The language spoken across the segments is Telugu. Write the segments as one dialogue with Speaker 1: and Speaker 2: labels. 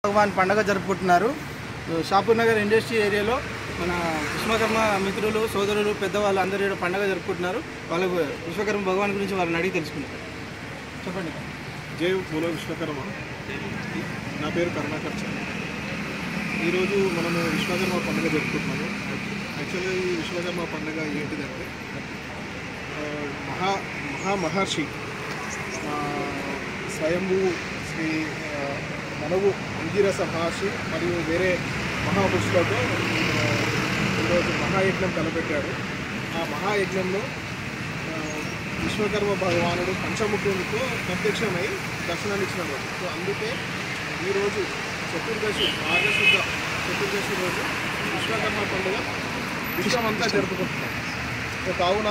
Speaker 1: భగవాన్ పండగ జరుపుకుంటున్నారు షాపూర్ నగర్ ఇండస్ట్రీ ఏరియాలో మన విశ్వకర్మ మిత్రులు సోదరులు పెద్దవాళ్ళు అందరూ ఇక్కడ పండగ జరుపుకుంటున్నారు వాళ్ళకు విశ్వకర్మ భగవాన్ గురించి వాళ్ళని అడిగి తెలుసుకున్నారు చెప్పండి
Speaker 2: జై మూల విశ్వకర్మ నా పేరు కరుణాకర్ చంద్ ఈరోజు మనము విశ్వకర్మ పండుగ జరుపుకుంటున్నాము యాక్చువల్గా ఈ విశ్వకర్మ పండుగ ఏంటిదంటే ఆ, మహా మహా మహర్షి ఆ, స్వయంభూ శ్రీ ఆ, మనవు అంగిరస మహర్షి మరియు వేరే మహాపురుషులతో ఆ, ఈరోజు మహాయజ్ఞం తలపెట్టాడు ఆ మహాయజ్ఞంలో ఆ, విశ్వకర్మ భగవానుడు పంచముఖునితో ప్రత్యక్షమై దర్శనాన్నిచ్చిన రోజు సో అందుకే ఈరోజు చతుర్దశి మార్గశుద్ధ చతుర్దశి రోజు విశ్వకర్మ పండుగ విశ్వమంతా జరుపుకుంటున్నాం సో కావున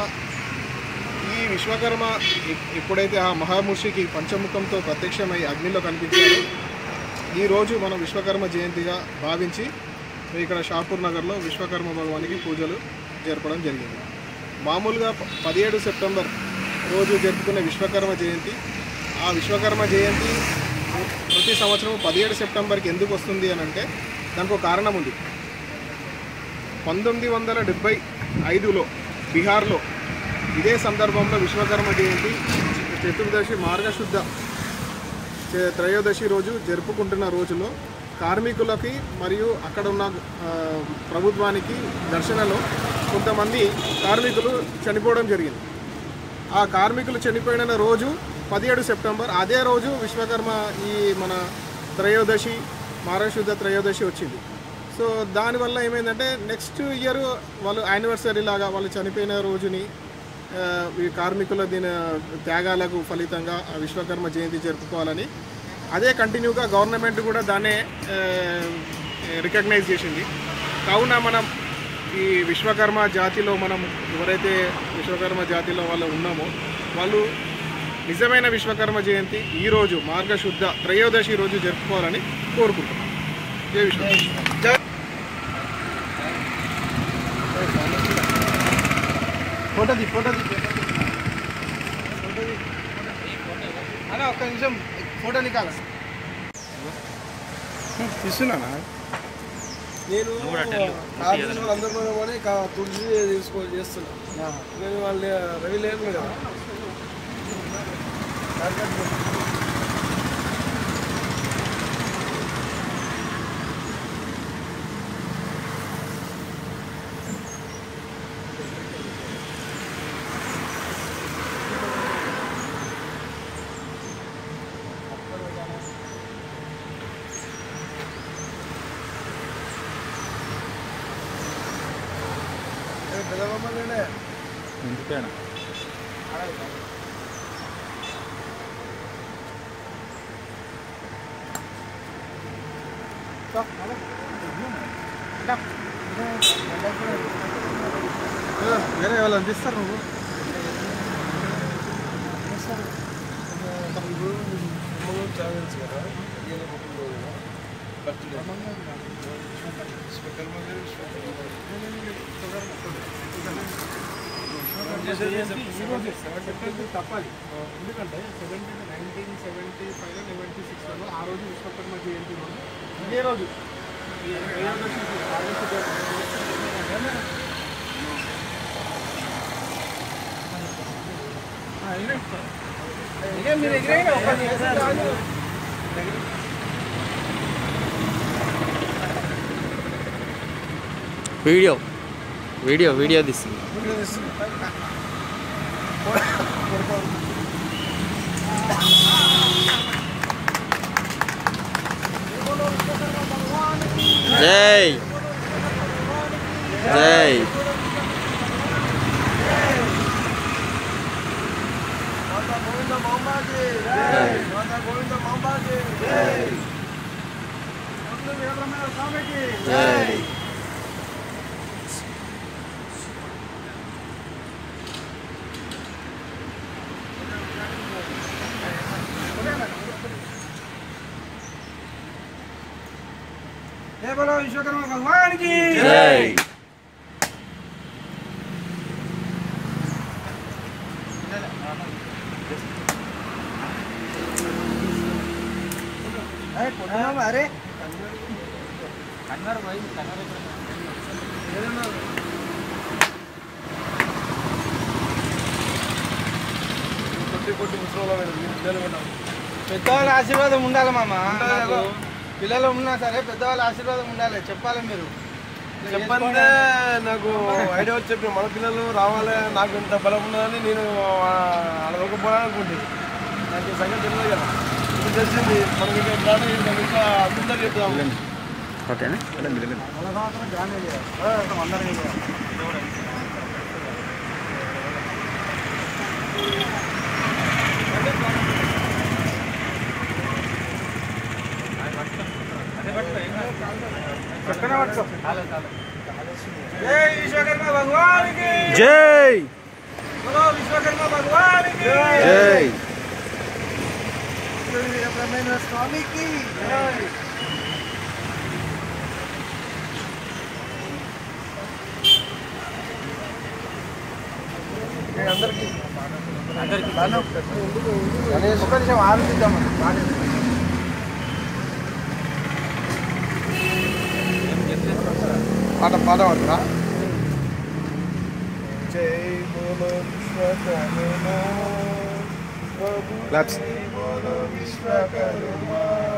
Speaker 2: ఈ విశ్వకర్మ ఎప్- ఎప్పుడైతే ఆ మహాముషికి పంచముఖంతో ప్రత్యక్షమై అగ్నిలో కనిపించారో ఈరోజు మనం విశ్వకర్మ జయంతిగా భావించి ఇక్కడ షాపూర్ నగర్లో విశ్వకర్మ భగవానికి పూజలు జరపడం జరిగింది మామూలుగా ప- పదిహేడు సెప్టెంబర్ రోజు జరుపుకునే విశ్వకర్మ జయంతి ఆ విశ్వకర్మ జయంతి ప్రతి సంవత్సరం పదిహేడు సెప్టెంబర్కి ఎందుకు వస్తుంది అని అంటే దానికి ఒక కారణం ఉంది పంతొమ్మిది వందల డెబ్బై ఐదులో బీహార్లో ఇదే సందర్భంలో విశ్వకర్మ జయంతి చతుర్దశి మార్గశుద్ధ చే- త్రయోదశి రోజు జరుపుకుంటున్న రోజులో కార్మికులకి మరియు అక్కడ ఉన్న ఆ, ప్రభుత్వానికి ఘర్షణలో కొంతమంది కార్మికులు చనిపోవడం జరిగింది ఆ కార్మికులు చనిపోయిన రోజు పదిహేడు సెప్టెంబర్ అదే రోజు విశ్వకర్మ ఈ మన త్రయోదశి మారశుద్ధ త్రయోదశి వచ్చింది సో దానివల్ల ఏమైందంటే నెక్స్ట్ ఇయర్ వాళ్ళు యానివర్సరీ లాగా వాళ్ళు చనిపోయిన రోజుని ఆ, ఈ కార్మికుల దీని త్యాగాలకు ఫలితంగా ఆ విశ్వకర్మ జయంతి జరుపుకోవాలని అదే కంటిన్యూగా గవర్నమెంట్ కూడా దాన్నే రికగ్నైజ్ చేసింది కావున మనం ఈ విశ్వకర్మ జాతిలో మనం ఎవరైతే విశ్వకర్మ జాతిలో వాళ్ళు ఉన్నామో వాళ్ళు నిజమైన విశ్వకర్మ జయంతి ఈరోజు మార్గశుద్ధ త్రయోదశి రోజు జరుపుకోవాలని కోరుకుంటున్నాం జై విశ్వకర్మ జై
Speaker 1: ఫోటో ది ఫోటో ది అలా ఒక్క నిమిషం ఫోటో నికాల తీస్తున్నానా
Speaker 3: నేను కార్మికులు వాళ్ళందరూ పోయి తులసి తీసుకో చేస్తున్నా నేను వాళ్ళు రవి లేదు కదా పెద్దమ్మనే
Speaker 1: వేరే వాళ్ళు అందిస్తారు నువ్వు
Speaker 3: ఛానల్స్ కదా ఈయన పుట్టినరోజు బర్త్డే
Speaker 1: తప్పాలి ఎందుకంటే seventeen nineteen seventy five seventy సిక్స్లో ఆ రోజు విశ్వకర్మ జయంతి రోజు ఇదే రోజు ఈ త్రయోదశి ఆగస్టు ఆ, ఇదే. ఇదే మీరు ఎగిరేయండి, ఒక నిమిషం చాలు.
Speaker 4: వీడియో వీడియో వీడియో తీస్తుంది జై జై
Speaker 3: మాతా గోవింద మాంబాకి
Speaker 4: జై.
Speaker 3: మాతా గోవింద మాంబాకి
Speaker 1: వీరబ్రహ్మేంద్ర స్వామికి
Speaker 4: జై
Speaker 1: జై బలో విశ్వకర్మ భగవానికి
Speaker 4: జై
Speaker 1: అరే
Speaker 3: కొట్టి కొట్టి ముసలి నిలబడ్డాను
Speaker 1: పెద్దవాళ్ళ ఆశీర్వాదం ఉండాలి మామ
Speaker 3: ఉండాలి
Speaker 1: నాకు
Speaker 3: కదా.
Speaker 1: పిల్లలు ఉన్నా సరే పెద్దవాళ్ళ ఆశీర్వాదం ఉండాలి చెప్పాలి మీరు
Speaker 3: చెప్పందే నాకు ఐడియా వచ్చి చెప్పిన మన పిల్లలు రావాలి నాకు ఇంత బలం ఉన్నదని నేను అడగకపోయాను అనుకుంటుంది నాకు ఈ సంగతి తెలియదు కదా ఇప్పుడు తెలిసింది మనకి ఇంకా ప్రాణం ఇంకా ఇంకా అందరూ చెప్తాము
Speaker 4: ఓకేనా
Speaker 1: జై విశ్వకర్మ భగవానికి
Speaker 4: జై
Speaker 1: బోలో విశ్వకర్మ భగవానికి
Speaker 4: జై
Speaker 1: స్వామికి
Speaker 3: అందరికీ
Speaker 1: ఒక నిమిషం ఆలోచిద్దాం
Speaker 3: పాట పాట పడతా జై బోలో విశ్వకర్మ
Speaker 4: Claps.
Speaker 3: జై బోలో విశ్వకర్మ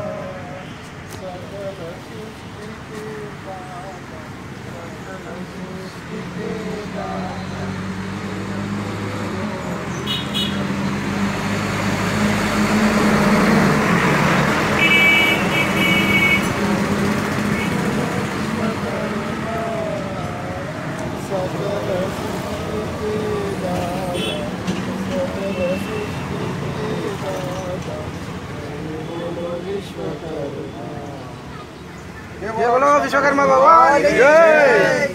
Speaker 1: జై బోలో విశ్వకర్మ భగవానికి జై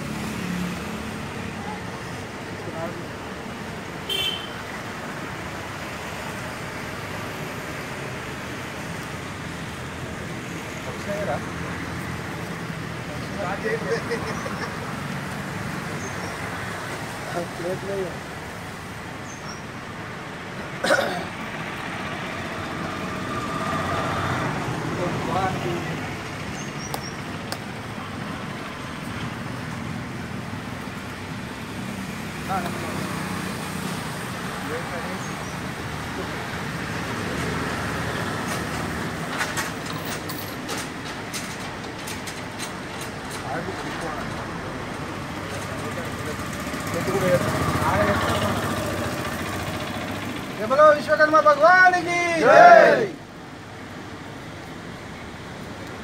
Speaker 1: జై బోలో విశ్వకర్మ భగవానికి జై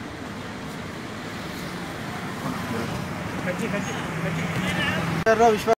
Speaker 1: విశ్వ